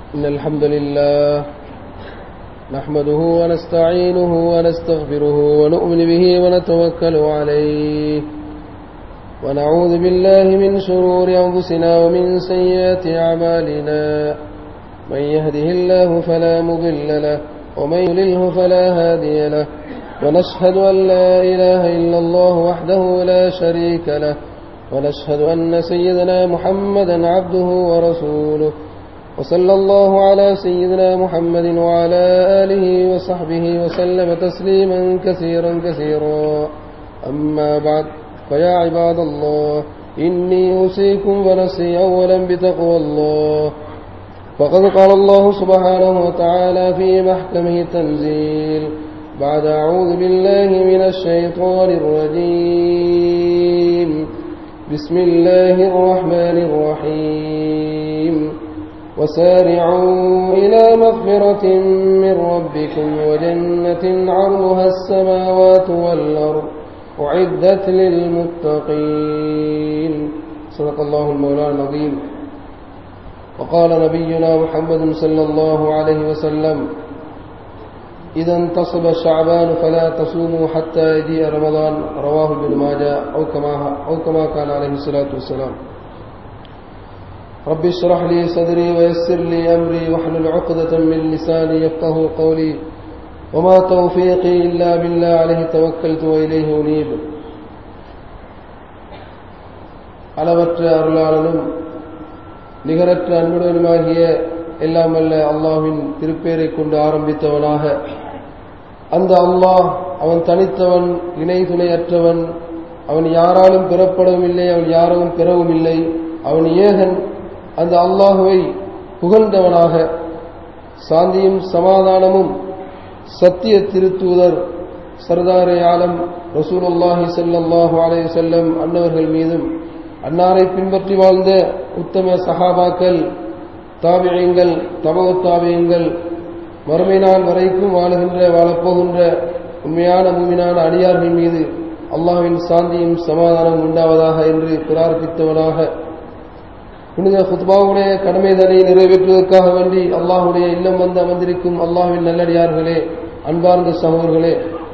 إن الحمد لله نحمده ونستعينه ونستغفره ونؤمن به ونتوكل عليه ونعوذ بالله من شرور أنفسنا ومن سيئات أعمالنا من يهده الله فلا مضل له ومن يضلله فلا هادي له ونشهد أن لا إله إلا الله وحده لا شريك له ونشهد أن سيدنا محمدا عبده ورسوله وصلى الله على سيدنا محمد وعلى آله وصحبه وسلم تسليما كثيرا كثيرا أما بعد فيا عباد الله إني أوصيكم ونفسي أولا بتقوى الله فقد قال الله سبحانه وتعالى في محكمه تنزيل بعد أعوذ بالله من الشيطان الرجيم بسم الله الرحمن الرحيم وسارعوا إلى مغفرة من ربكم وجنة عرضها السماوات والأرض أعدت للمتقين صدق الله المولى العظيم وقال نبينا محمد صلى الله عليه وسلم إذا انتصب شعبان فلا تصوموا حتى يجيء رمضان رواه ابن ماجه أو كما, أو كما كان عليه الصلاة والسلام رب اشرح لي صدري ويسر لي أمري واحلل عقدة من لساني يفقه قولي وما توفيقي إلا بالله عليه توكلت وإليه أنيب அளவற்ற அருளாளனும் நிகரற்ற அன்புடனுமாகிய எல்லாம் அல்ல அல்லாஹின் திருப்பேரை கொண்டு ஆரம்பித்தவனாக அந்த அல்லாஹ் அவன் தனித்தவன் இணை துணையற்றவன் அவன் யாராலும் பெறப்படவும் இல்லை அவன் யாரும் பெறவும் இல்லை அவன் ஏகன் அந்த அல்லாஹுவை புகழ்ந்தவனாக சாந்தியும் சமாதானமும் சத்திய திருத்தூதர் சர்தாரே ஆலம் ரசூலுல்லாஹி சல்லாஹு அலே செல்லம் அன்னவர்கள் மீதும் அன்னாரை பின்பற்றி வாழ்ந்த உத்தம சஹாபாக்கள் தாபியங்கள் தபக தாபியங்கள் மறுமை நாள் வரைக்கும் வாழுகின்ற வாழப்போகின்ற உண்மையான மூமினான அடியார்கள் மீது அல்லாஹின் சாந்தியும் சமாதானம் உண்டாவதாக என்று பிரார்த்தித்தவனாக புனித ஹுத்பாவுடைய கடமைதனை நிறைவேற்றுவதற்காக வேண்டி அல்லாஹுடைய இல்லம் வந்து அமர்ந்திருக்கும் அல்லாஹின் நல்லடியார்களே அன்பார்ந்த சகோதர்களே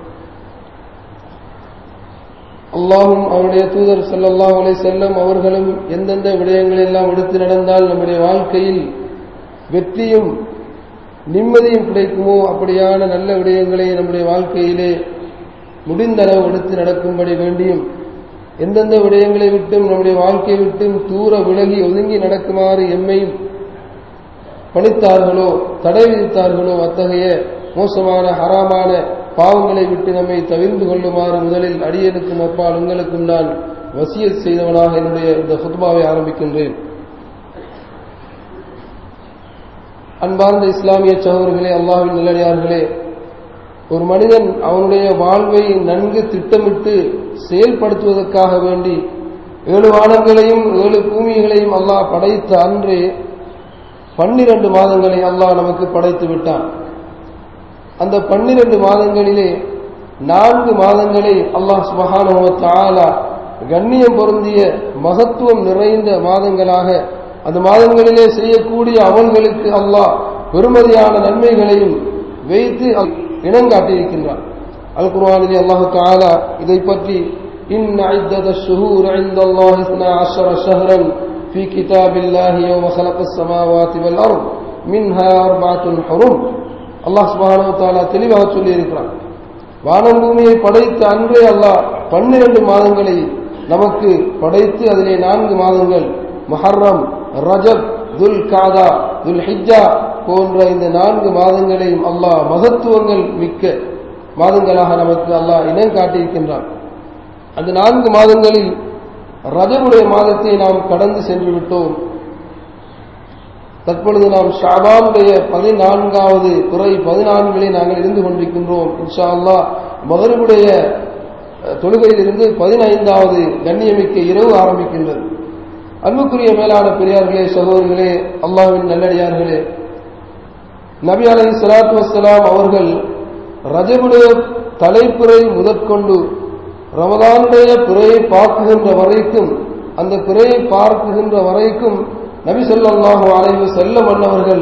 அல்லாஹும் அவருடைய தூதர் சல்லல்லாஹ் அலை செல்லம் அவர்களும் எந்தெந்த விடயங்கள் எல்லாம் எடுத்து நடந்தால் நம்முடைய வாழ்க்கையில் வெற்றியும் நிம்மதியும் கிடைக்குமோ அப்படியான நல்ல விடயங்களை நம்முடைய வாழ்க்கையிலே முடிந்தளவு எடுத்து நடக்கும்படி வேண்டியும் எந்தெந்த விடயங்களை விட்டும் நம்முடைய வாழ்க்கையை விட்டும் தூர விலகி ஒதுங்கி நடக்குமாறு எம்மையும் பணித்தார்களோ தடை விதித்தார்களோ அத்தகைய மோசமான ஹராமான பாவங்களை விட்டு நம்மை தவிர்ந்து கொள்ளுமாறு முதலில் அடியனுக்கும் அப்பால் உங்களுக்கும் நான் வசிய செய்தவனாக என்னுடைய இந்த ஹுத்பாவை ஆரம்பிக்கின்றேன் அன்பார்ந்த இஸ்லாமிய சகோதரர்களே அல்லாவின் நல்லடியார்களே ஒரு மனிதன் அவனுடைய வாழ்வை நன்கு திட்டமிட்டு செயல்படுத்துவதற்காக வேண்டி ஏழு வானங்களையும் ஏழு பூமிகளையும் அல்லாஹ் படைத்த அன்றே பன்னிரண்டு மாதங்களை அல்லாஹ் நமக்கு படைத்து விட்டான் அந்த பன்னிரண்டு மாதங்களிலே நான்கு மாதங்களை அல்லாஹ் சுபஹானுவத்தாலா கண்ணியம் பொருந்திய மகத்துவம் நிறைந்த மாதங்களாக அந்த மாதங்களிலே செய்யக்கூடிய அமல்களுக்கு அல்லாஹ் பெருமதியான நன்மைகளையும் வைத்து இனங்காட்டியிருக்கின்றான் அல் குர்வானிலே அல்லாஹு தாலா இதை பற்றி إن عدة الشهور عند الله اثنا عشر شهرا في كتاب الله يوم خلق السماوات والأرض منها أربعة حرم அல்லாஹ் சுபானோ தாலா தெளிவாக சொல்லி இருக்கிறான் வானம் பூமியை படைத்த அன்றே அல்லாஹ் பன்னிரண்டு மாதங்களை நமக்கு படைத்து அதிலே நான்கு மாதங்கள் மஹர்ரம் ரஜப் துல் காதா துல் ஹிஜ்ஜா போன்ற இந்த நான்கு மாதங்களையும் அல்லாஹ் மகத்துவங்கள் மிக்க மாதங்களாக நமக்கு அல்லாஹ் இனம் காட்டியிருக்கின்றான் அந்த நான்கு மாதங்களில் ரஜபுடைய மாதத்தை நாம் கடந்து சென்று விட்டோம் தற்பொழுது நாம் ஷாபானுடைய பதினான்காவது துறை பதினான்கிலே நாங்கள் இருந்து கொண்டிருக்கின்றோம் இன்ஷா அல்லா மகருடைய தொழுகையிலிருந்து பதினைந்தாவது கண்ணியமிக்க இரவு ஆரம்பிக்கின்றது அன்புக்குரிய மேலான பெரியார்களே சகோதரர்களே அல்லாவின் நல்லடியார்களே நபி அலை சலாத்து வசலாம் அவர்கள் ரஜபுடைய தலைப்புரை முதற்கொண்டு ரமதானுடைய பிறையை பார்க்குகின்ற வரைக்கும் அந்த பிறையை பார்க்குகின்ற வரைக்கும் நபி ஸல்லல்லாஹு அலைஹி செல்லம் அன்னவர்கள்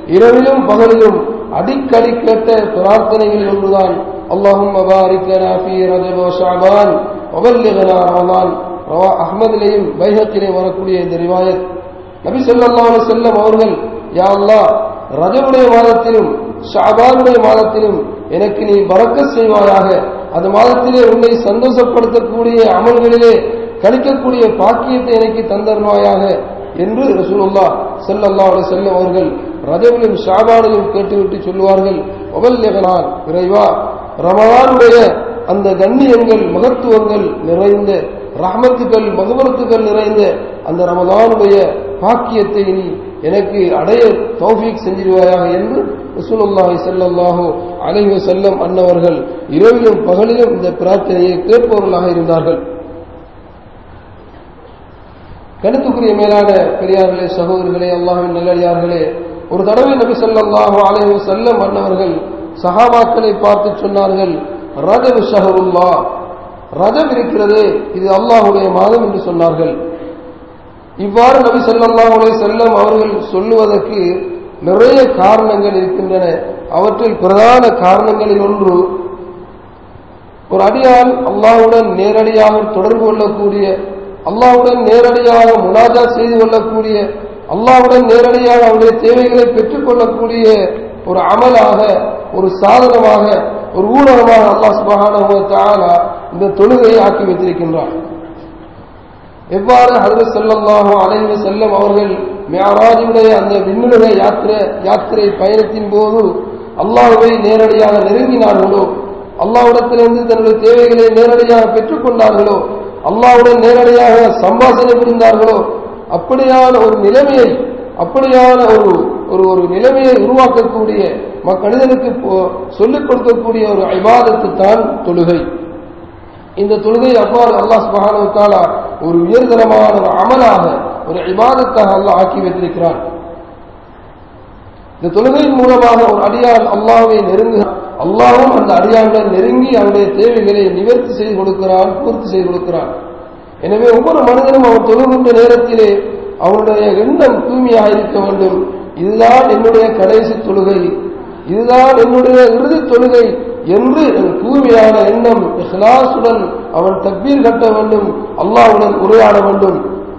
இரவிலும் பகலிலும் அடிக்கடி கேட்ட பிரார்த்தனைகளில் ஒன்றுதான் அல்லாஹும் பாரிக் லனா ஃபீ ரஜப வ ஷஅபான் வபல்லிகனா ரமலான் ரவா அஹ்மதிலேயும் பைஹக்கிலே வரக்கூடிய இந்த ரிவாயத் நபி ஸல்லல்லாஹு அலைஹி வஸல்லம் அவர்கள் யா அல்லாஹ் ரஜபுடைய மாதத்திலும் ஷாபானுடைய மாதத்திலும் எனக்கு நீ பறக்கச் செய்வாயாக அந்த மாதத்திலே உன்னை சந்தோஷப்படுத்தக்கூடிய அமல்களிலே கழிக்கக்கூடிய பாக்கியத்தை எனக்கு தந்தருவாயாக என்று ரசூலுல்லா ஸல்லல்லாஹு அலைஹி வஸல்லம் அவர்கள் ரஜபிலும் ஷாபானிலும் கேட்டுவிட்டு சொல்லுவார்கள் ஒவல்யகனான் இறைவா ரமலானுடைய அந்த கண்ணியங்கள் மகத்துவங்கள் நிறைந்த ரஹமத்துகள் மகுபரத்துகள் நிறைந்த அந்த ரமலானுடைய பாக்கியத்தை நீ எனக்கு அடைய தௌஃபீக் செஞ்சிருவாயாக என்று ரசூலுல்லாஹி ஸல்லல்லாஹு அலைஹி வஸல்லம் அன்னவர்கள் இரவிலும் பகலிலும் இந்த பிரார்த்தனையை கேட்பவர்களாக இருந்தார்கள் கருத்துக்குரிய மேலான பெரியார்களே சகோதரர்களே அல்லாஹின் நல்லடியார்களே ஒரு தடவை நபி ஸல்லல்லாஹு அலைஹி வஸல்லம் அன்னவர்கள் சஹாபாக்களை பார்த்து சொன்னார்கள் ரஜபு ஷஹருல்லா ரஜப் இருக்கிறது இது அல்லாஹுடைய மாதம் என்று சொன்னார்கள் இவ்வாறு நபி ஸல்லல்லாஹு அலைஹி வஸல்லம் அவர்கள் சொல்லுவதற்கு நிறைய காரணங்கள் இருக்கின்றன அவற்றில் பிரதான காரணங்களில் ஒன்று ஒரு அடியான் அல்லாஹுடன் நேரடியாக தொடர்பு கொள்ளக்கூடிய அல்லாஹுடன் நேரடியாக முனாஜா செய்து கொள்ளக்கூடிய அல்லாஹுடன் நேரடியாக அவருடைய தேவைகளை பெற்றுக் கொள்ளக்கூடிய ஒரு அமலாக ஒரு சாதனமாக ஒரு ஊடகமாக அல்லாஹ் சுபஹானஹு தஆலா இந்த தொழுகையை ஆக்கி வைத்திருக்கின்றார் எவ்வாறு ஹதரத் ஸல்லல்லாஹு அலைஹி வஸல்லம் அவர்கள் மியராஜுடைய அந்த விண்ணுலக யாத்திரை யாத்திரை பயணத்தின் போது அல்லாஹ்வை நேரடியாக நெருங்கினார்களோ அல்லாஹ்விடத்திலிருந்து தன்னுடைய தேவைகளை நேரடியாக பெற்றுக்கொண்டார்களோ அல்லாஹ்வுடன் நேரடியாக சம்பாஷணை புரிந்தார்களோ அப்படியான ஒரு நிலைமையை அப்படியான ஒரு ஒரு ஒரு நிலைமையை உருவாக்கக்கூடிய மனிதனுக்கு சொல்லிக் கொடுக்கக்கூடிய ஒரு ஐவாதத்து தான் தொழுகை இந்த தொழுகை அவ்வாறு அல்லாஹ் சுபஹானஹு தஆலா ஒரு உயர்தரமான ஒரு அமலாக ஒரு இபாதத்தாக அல்லாஹ் ஆக்கி வைத்திருக்கிறான் இந்த தொழுகையின் மூலமாக ஒரு அடியான் அல்லாஹ்வை நெருங்கு அல்லாஹும் அந்த அடியானுடன் நெருங்கி அவருடைய தேவைகளை நிவர்த்தி செய்து கொடுக்கிறான் பூர்த்தி செய்து கொடுக்கிறான் எனவே ஒவ்வொரு மனிதனும் அவன் தொழுகின்ற நேரத்திலே அவனுடைய எண்ணம் தூய்மையாக இருக்க வேண்டும் இதுதான் என்னுடைய கடைசி தொழுகை இதுதான் என்னுடைய இறுதி தொழுகை என்று தூய்மையான எண்ணம் இஹ்லாசுடன் அவன் தக்பீர் கட்ட வேண்டும் அல்லாஹ்வுடன் உரையாட வேண்டும்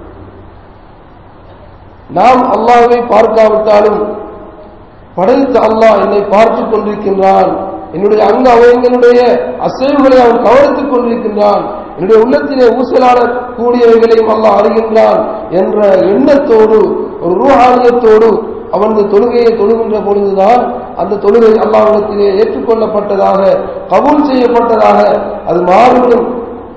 நாம் அல்லாஹ்வை பார்க்காவிட்டாலும் படைத்த அல்லாஹ் என்னை பார்த்துக் கொண்டிருக்கின்றான் என்னுடைய அங்க அவயங்களுடைய அசைவுகளை அவன் கவனித்துக் கொண்டிருக்கின்றான் என்னுடைய உள்ளத்திலே ஊசலாட கூடியவைகளையும் அல்லாஹ் அறிகின்றான் என்ற எண்ணத்தோடு ஒரு ரூஹானியத்தோடு அவன் இந்த தொழுகையை தொழுகின்ற பொழுதுதான் அந்த தொழுகை அல்லாஹ்விடத்திலே ஏற்றுக்கொள்ளப்பட்டதாக கபூல் செய்யப்பட்டதாக அது மாறிவிடும்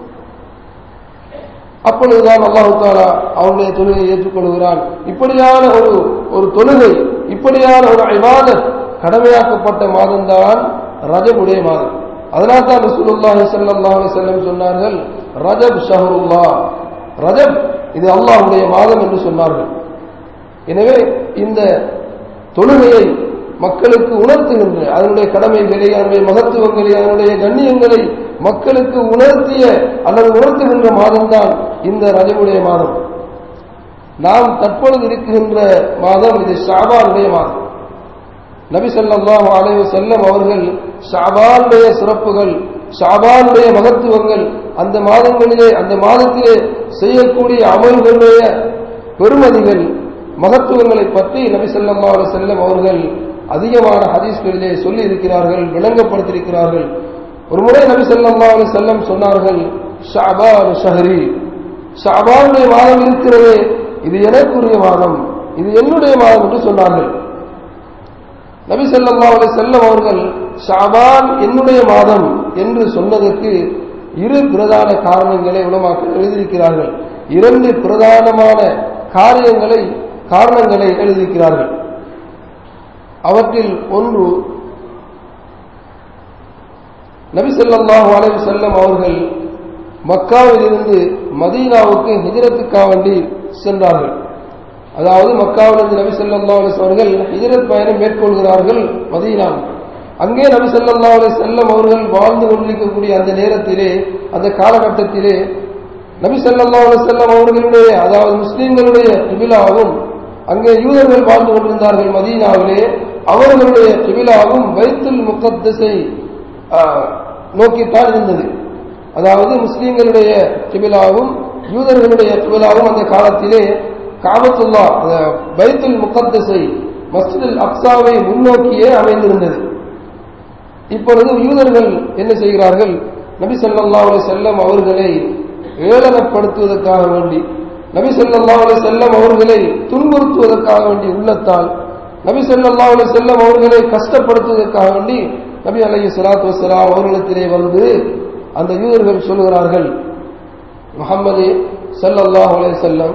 அப்பொழுதுதான் அல்லாஹு தாலா அவனுடைய தொழுகையை ஏற்றுக்கொள்கிறான் இப்படியான ஒரு ஒரு தொழுகை இப்படியான ஒரு ஐவாதத் கடமையாக்கப்பட்ட மாதம்தான் ரஜபுடைய மாதம் அதனால் தான் ரசூலுல்லாஹி ஸல்லல்லாஹு அலைஹி வஸல்லம் சொன்னார்கள் ரஜப் ஷஹருல்லா ரஜப் இது அல்லாஹ்வுடைய மாதம் என்று சொன்னார்கள் எனவே இந்த தொழுகையை மக்களுக்கு உணர்த்துகின்ற அதனுடைய கடமைகளை அதனுடைய மகத்துவங்களை அதனுடைய கண்ணியங்களை மக்களுக்கு உணர்த்திய அல்லது உணர்த்துகின்ற மாதம்தான் இந்த ரஜபுடைய மாதம் நாம் தற்பொழுது இருக்குகின்ற மாதம் இது ஷாபானுடைய மாதம் நபி ஸல்லல்லாஹு அலைஹி வஸல்லம் அவர்கள் ஷாபானுடைய சிறப்புகள் ஷாபானுடைய மகத்துவங்கள் அந்த மாதங்களிலே அந்த மாதத்திலே செய்யக்கூடிய அமல்களுடைய பெருமதிகள் மகத்துவங்களை பற்றி நபி ஸல்லல்லாஹு அலைஹி வஸல்லம் அவர்கள் அதிகமான ஹதீஸ்களிலே சொல்லி இருக்கிறார்கள் விளங்கப்படுத்தியிருக்கிறார்கள் ஒரு முறை நபி ஸல்லல்லாஹு அலைஹி வஸல்லம் சொன்னார்கள் ஷஅபான் ஷஹரி ஷஅபானுடைய மாதம் இருக்கிறதே இது எனக்குரிய மாதம் இது என்னுடைய மாதம் என்று சொன்னார்கள் நபி ஸல்லல்லாஹு அலைஹி வஸல்லம் அவர்கள் ஷஅபான் என்னுடைய மாதம் என்று சொன்னதற்கு இரு பிரதான காரணங்களை உலமாக்கள் எழுதியிருக்கிறார்கள் இரண்டு பிரதானமான காரியங்களை காரணங்களை எழுதியிருக்கிறார்கள் அவற்றில் ஒன்று நபி ஸல்லல்லாஹு அலைஹி வஸல்லம் அவர்கள் மக்காவிலிருந்து மதீனாவுக்கு ஹிஜரத்துக்காக வேண்டி சென்றார்கள் அதாவது மக்காவிலிருந்து நபி ஸல்லல்லாஹு அலைஹி அவர்கள் ஹிஜரத் பயணம் மேற்கொள்கிறார்கள் மதீனாவுக்கு அங்கே நபி ஸல்லல்லாஹு அலைஹி வஸல்லம் அவர்கள் வாழ்ந்து கொண்டிருக்கக்கூடிய அந்த நேரத்திலே அந்த காலகட்டத்திலே நபி ஸல்லல்லாஹு அலைஹி வஸல்லம் அவர்களுடைய அதாவது முஸ்லிம்களுடைய கிபிலாவும் அங்கே யூதர்கள் வாழ்ந்து கொண்டிருந்தார்கள் மதீனாவிலே அவர்களுடைய கிபிலாவும் வைத்துல் முகத்தஸை நோக்கித்தான் இருந்தது அதாவது முஸ்லீம்களுடைய கிபிலாவும் யூதர்களுடைய கிபிலாவும் அந்த காலத்திலே காபத்துல்லா பைத்துல் முகத்தஸை மஸ்ஜிதுல் அக்ஸாவை முன்னோக்கியே அமைந்திருந்தது இப்பொழுது யூதர்கள் என்ன செய்கிறார்கள் நபி ஸல்லல்லாஹு அலைஹி செல்லம் அவர்களை ஏளனப்படுத்துவதற்காக வேண்டி நபி ஸல்லல்லாஹு அலைஹி செல்லம் அவர்களை துன்புறுத்துவதற்காக வேண்டி உள்ளத்தால் நபி ஸல்லல்லாஹு அலைஹி செல்லம் அவர்களை கஷ்டப்படுத்துவதற்காக வேண்டி நபி அலைஹி ஸலாத்து வஸலாம் அவர்களிடத்திலே வந்து அந்த யூதர்கள் சொல்கிறார்கள் முகம்மது ஸல்லல்லாஹு அலைஹி செல்லம்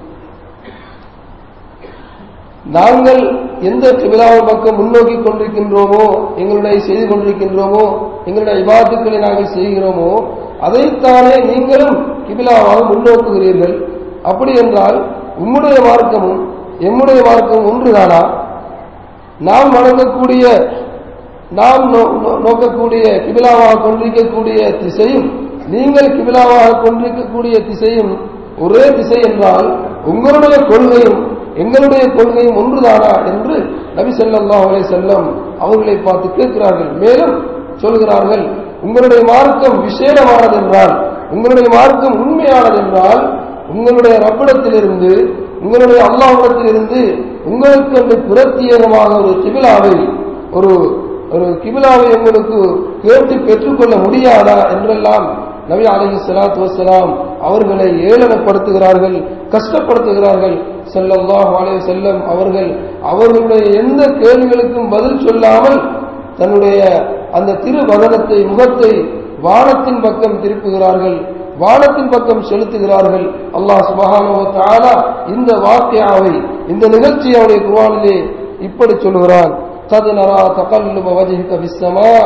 நாங்கள் எந்த கிபிலாவின் பக்கம் முன்னோக்கி கொண்டிருக்கின்றோமோ எங்களுடைய செய்து கொண்டிருக்கின்றோமோ எங்களுடைய இபாத்துக்களை நாங்கள் செய்கிறோமோ அதைத்தானே நீங்களும் கிபிலாவாக முன்னோக்குகிறீர்கள் அப்படி என்றால் உம்முடைய மார்க்கமும் எம்முடைய மார்க்கமும் ஒன்றுதானா நாம் வணங்கக்கூடிய நாம் நோக்கக்கூடிய கிபிலாவாக கொண்டிருக்கக்கூடிய திசையும் நீங்கள் கிபிலாவாக கொண்டிருக்கக்கூடிய திசையும் ஒரே திசை என்றால் உங்களுடைய கொள்கையும் எங்களுடைய கொள்கையும் ஒன்றுதானா என்று நபி ஸல்லல்லாஹு அலைஹி செல்லம் அவர்களை பார்த்து கேட்கிறார்கள் மேலும் சொல்கிறார்கள் உங்களுடைய மார்க்கம் விசேடமானது என்றால் உங்களுடைய மார்க்கம் உண்மையானது என்றால் உங்களுடைய ரப்பிடத்திலிருந்து உங்களுடைய அல்லாஹ்விடத்திலிருந்து உங்களுக்கு அந்த பிரத்யேகமாக ஒரு கிபிலாவை ஒரு ஒரு கிபிலாவை உங்களுக்கு கேட்டு பெற்றுக்கொள்ள முடியாதா என்றெல்லாம் நபி அலஹி சலாத்து வசலாம் அவர்களை ஏளனப்படுத்துகிறார்கள் கஷ்டப்படுத்துகிறார்கள் செல்லல்லாஹ் அலைஹி செல்லம் அவர்கள் அவர்களுடைய எந்த கேள்விகளுக்கும் பதில் சொல்லாமல் தன்னுடைய அந்த திருவதனத்தை முகத்தை வானத்தின் பக்கம் திருப்புகிறார்கள் வானத்தின் பக்கம் செலுத்துகிறார்கள் அல்லாஹ் சுபஹானு தாலா இந்த வாக்கியாவை இந்த நிகழ்ச்சியை அவருடைய குர்ஆனிலே இப்படி சொல்கிறான் قد نرى تقلب وجهك في السماء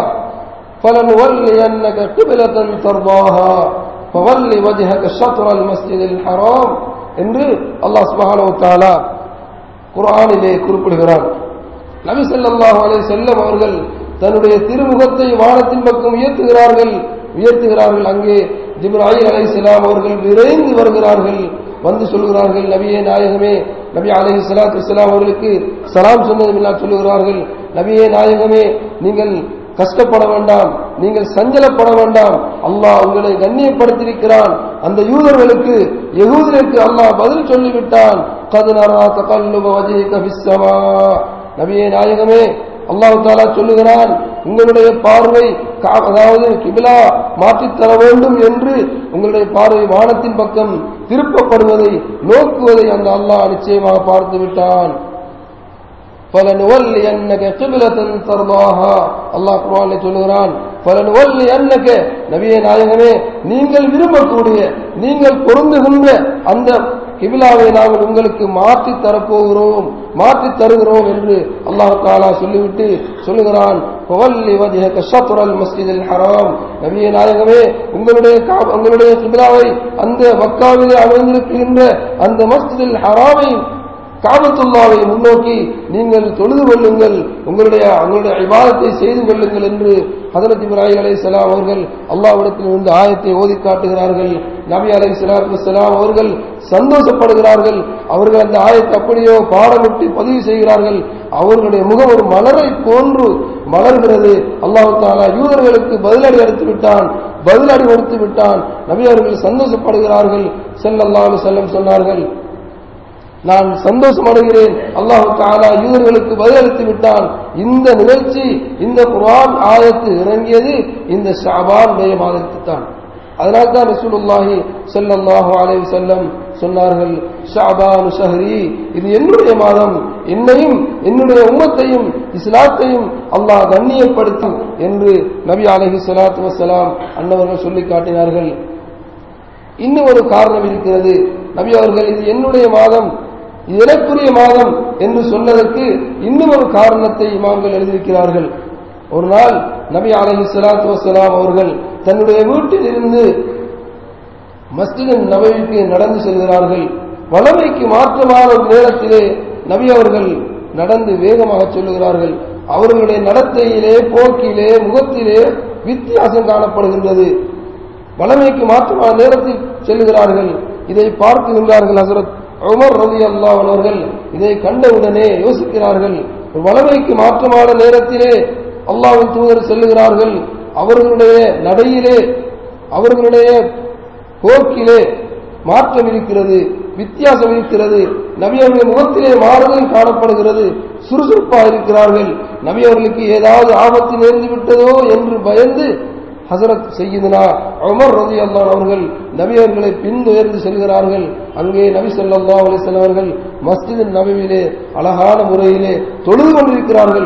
فلنولينك قبلة ترضاها فول وجهك شطر المسجد الحرام என்று அல்லாஹ் சுபஹானஹு தஆலா குர்ஆனிலே குறிப்பிடுகிறான் நபி ஸல்லல்லாஹு அலைஹி செல்லம் அவர்கள் தன்னுடைய திருமுகத்தை வானத்தின் பக்கம் உயர்த்துகிறார்கள் உயர்த்துகிறார்கள் அங்கே ஜிப்ராஹிம் அலைஹிஸ்ஸலாம் அவர்கள் விரைந்து வருகிறார்கள் வந்து சொல்கிறார்கள் நபியே நாயகமே நபி அலைஹி ஸலாத்து வஸலாம் அவர்களுக்கு சலாம் சொன்னதுமில்லா சொல்லுகிறார்கள் நபியே நாயகமே நீங்கள் கஷ்டப்பட வேண்டாம் நீங்கள் சஞ்சலப்பட வேண்டாம் அல்லாஹ் உங்களை கண்ணியப்படுத்தியிருக்கிறான் அந்த யூதர்களுக்கு யகூதருக்கு அல்லாஹ் பதில் சொல்லிவிட்டான் கதுனரா தகல்லுப வஜிக ஃபிஸ்ஸமா நபியே நாயகமே அல்லாஹ் தாலா சொல்லுகிறான் உங்களுடைய பார்வை அதாவது கிபிலா மாற்றித் தர வேண்டும் என்று உங்களுடைய பார்வை வானத்தின் பக்கம் திருப்பப்படுவதை நோக்குவதை அந்த அல்லாஹ் நிச்சயமாக பார்த்து விட்டான் فلنولينك قبلة ترضاها அல்லாஹ் குர்ஆனிலே சொல்கிறான் فلنولينك நபியே நாயகமே நீங்கள் விரும்பக்கூடிய நீங்கள் பொருந்துகின்ற அந்த கிபிலாவை நாங்கள் உங்களுக்கு மாற்றி தரப்போகிறோம் மாற்றி தருகிறோம் என்று அல்லாஹ் தாலா சொல்லிவிட்டு சொல்லுகிறான் பவல்லி வஜஹக ஷத்ரல் மஸ்ஜிதில் ஹராம் நபியே நாயகமே உங்களுடைய உங்களுடைய கிபிலாவை அந்த மக்காவிலே அமைந்திருக்கின்ற அந்த மஸ்ஜிதில் ஹராமை காபத்துல்லாவை முன்னோக்கி நீங்கள் தொழுது கொள்ளுங்கள் உங்களுடைய உங்களுடைய விவாதத்தை செய்து கொள்ளுங்கள் என்று ஹதரத் இப்ராஹிம் அலை சலாம் அவர்கள் அல்லாவிடத்தில் இருந்து ஆயத்தை ஓதி காட்டுகிறார்கள் நபி அலை சலாத்து சலாம் அவர்கள் சந்தோஷப்படுகிறார்கள் அவர்கள் அந்த ஆயத்தை அப்படியோ பாடமிட்டு பதிவு செய்கிறார்கள் அவர்களுடைய முகம் ஒரு மலரை போன்று மலர்கிறது அல்லாஹு தாலா யூதர்களுக்கு பதிலடி அளித்து விட்டான் பதிலடி கொடுத்து விட்டான் நபி அவர்கள் சந்தோஷப்படுகிறார்கள் செல்லல்லாஹு செல்லம் சொன்னார்கள் நான் சந்தோஷம் அடைகிறேன் அல்லாஹு தாலா யூதர்களுக்கு பதிலளித்து விட்டான் இந்த நிகழ்ச்சி இந்த குர்ஆன் ஆயத்து இறங்கியது இந்த ஷாபானுடைய மாதத்தில் தான் அதனால் தான் ரசூலுல்லாஹி ஸல்லல்லாஹு அலைஹி வஸல்லம் சொன்னார்கள் ஷாபானு ஷஹரி இது என்னுடைய மாதம் என்னையும் என்னுடைய உம்மத்தையும் இஸ்லாத்தையும் அல்லாஹ் கண்ணியப்படுத்தும் என்று நபி அலைஹி ஸலாத்து வஸலாம் அன்னவர்கள் சொல்லி காட்டினார்கள் இன்னும் ஒரு காரணம் இருக்கிறது நபி அவர்கள் இது என்னுடைய மாதம் இது எனக்குரிய மாதம் என்று சொன்னதற்கு இன்னும் ஒரு காரணத்தை இமாம்கள் எழுதியிருக்கிறார்கள் ஒரு நாள் நபி அலஹி சலாத்து வசலாம் அவர்கள் தன்னுடைய வீட்டில் இருந்து மஸ்ஜிதின் நபவிக்கு நடந்து செல்கிறார்கள் வளமைக்கு மாற்றமான ஒரு நேரத்திலே நபி அவர்கள் நடந்து வேகமாக சொல்லுகிறார்கள் அவர்களுடைய நடத்தையிலே போக்கிலே முகத்திலே வித்தியாசம் காணப்படுகின்றது வளமைக்கு மாற்றமான நேரத்தில் செல்லுகிறார்கள் இதை பார்க்குகின்றார்கள் ஹசரத் உமர் ரவி அல்லாஹ் அவர்கள் இதை கண்டவுடனே யோசிக்கிறார்கள் ஒரு வளமைக்கு மாற்றமான நேரத்திலே அல்லாஹ்வின் தூதர் செல்லுகிறார்கள் அவர்களுடைய நடையிலே அவர்களுடைய போக்கிலே மாற்றம் இருக்கிறது வித்தியாசம் இருக்கிறது நபி அவர்களுடைய முகத்திலே மாறுதல் காணப்படுகிறது சுறுசுறுப்பாக இருக்கிறார்கள் நபி அவர்களுக்கு ஏதாவது ஆபத்து நேர்ந்து விட்டதோ என்று பயந்து ஹசரத் செய்யுதுனா உமர் ரதி அல்லான் அவர்கள் நபி அவர்களை பின்துயர்ந்து செல்கிறார்கள் அங்கே நபி சொல்லா அலிசன் அவர்கள் மஸ்ஜித் நபியிலே அழகான முறையிலே தொழுது கொண்டிருக்கிறார்கள்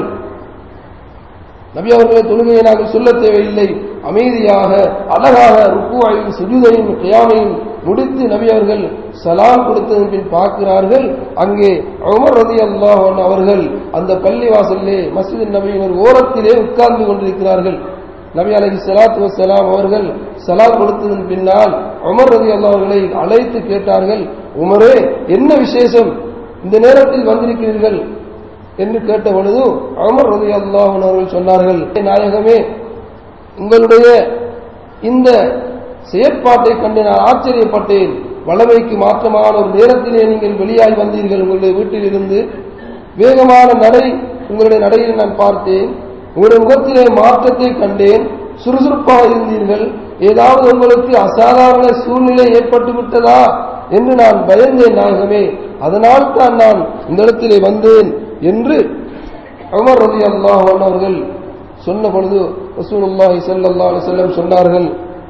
நபி அவர்களை தொழுகையை நாங்கள் சொல்ல தேவையில்லை அமைதியாக அழகாக ருக்குவாயும் சுஜுதையும் கியாமையும் முடித்து நபி அவர்கள் சலாம் கொடுத்ததன் பின் பார்க்கிறார்கள் அங்கே உமர் ரதி அல்லாஹன் அவர்கள் அந்த பள்ளி வாசலிலே மஸ்ஜித் நபியின் ஒரு ஓரத்திலே உட்கார்ந்து கொண்டிருக்கிறார்கள் நபி அலஹி சலாத்து வசலாம் அவர்கள் சலாம் கொடுத்ததன் பின்னால் உமர் ரதி அல்லா அவர்களை அழைத்து கேட்டார்கள் உமரே என்ன விசேஷம் இந்த நேரத்தில் வந்திருக்கிறீர்கள் என்று கேட்ட பொழுது அமர் ரதி அல்லாஹன் அவர்கள் சொன்னார்கள் நாயகமே உங்களுடைய இந்த செயற்பாட்டை கண்டு நான் ஆச்சரியப்பட்டேன் வளமைக்கு மாற்றமான ஒரு நேரத்திலே நீங்கள் வெளியாகி வந்தீர்கள் உங்களுடைய வீட்டில் இருந்து வேகமான நடை உங்களுடைய நடையில் நான் பார்த்தேன் உங்களுடைய முகத்திலே மாற்றத்தை கண்டேன் சுறுசுறுப்பாக இருந்தீர்கள் ஏதாவது உங்களுக்கு அசாதாரண சூழ்நிலை ஏற்பட்டு விட்டதா என்று நான் பயந்தேன் நாயகமே அதனால் தான் நான் இந்த இடத்திலே வந்தேன் என்று அமர் ரதி அல்லாஹ் அவர்கள் சொன்ன பொழுது ரசூலுல்லாஹி ஸல்லல்லாஹு அலைஹி வஸல்லம் சொன்னார்கள்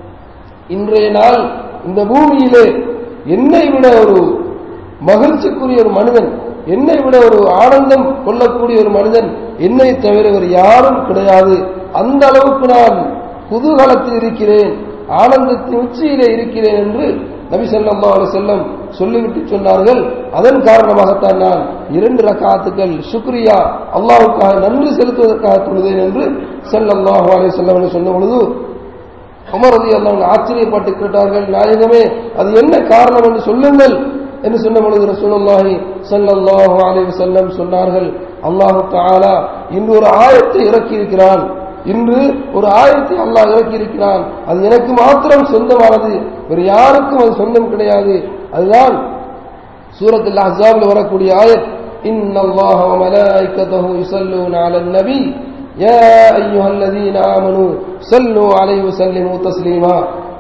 இன்றைய நாள் இந்த பூமியிலே என்னை விட ஒரு மகிழ்ச்சிக்குரிய ஒரு மனிதன் என்னை விட ஒரு ஆனந்தம் கொள்ளக்கூடிய ஒரு மனிதன் என்னை தவிர ஒரு யாரும் கிடையாது அந்த அளவுக்கு நான் குதூகலத்தில் இருக்கிறேன் ஆனந்தத்தின் உச்சியிலே இருக்கிறேன் என்று நபி சொல்லா அலி செல்லம் சொல்லிவிட்டு சொன்னார்கள் அதன் காரணமாகத்தான் நான் இரண்டு ரக்காத்துக்கள் சுக்ரியா அல்லாவுக்காக நன்றி செலுத்துவதற்காக தொழுதேன் என்று செல்லல்லாஹு அலி செல்லம் சொன்ன பொழுது அமரதி அல்லாஹ் ஆச்சரியப்பட்டு கேட்டார்கள் நாயகமே அது என்ன காரணம் என்று சொல்லுங்கள் என்று சொன்ன பொழுது ரசூலுல்லாஹி ஸல்லல்லாஹு அலைஹி வஸல்லம் சொன்னார்கள் அல்லாஹ் தஆலா இன்று ஒரு ஆயத்தை இறக்கி இருக்கிறான் இன்று ஒரு ஆயத்தை அல்லாஹ் இறக்கி இருக்கிறான் அது எனக்கு மாத்திரம் சொந்தமானது வேறு யாருக்கும் அது சொந்தம் கிடையாது அதுதான் சூரத்தில் அஹ்ஸாப்ல வரக்கூடிய ஆயத் إن الله وملائكته يصلون على النبي يا أيها الذين آمنوا صلوا عليه وسلموا تسليما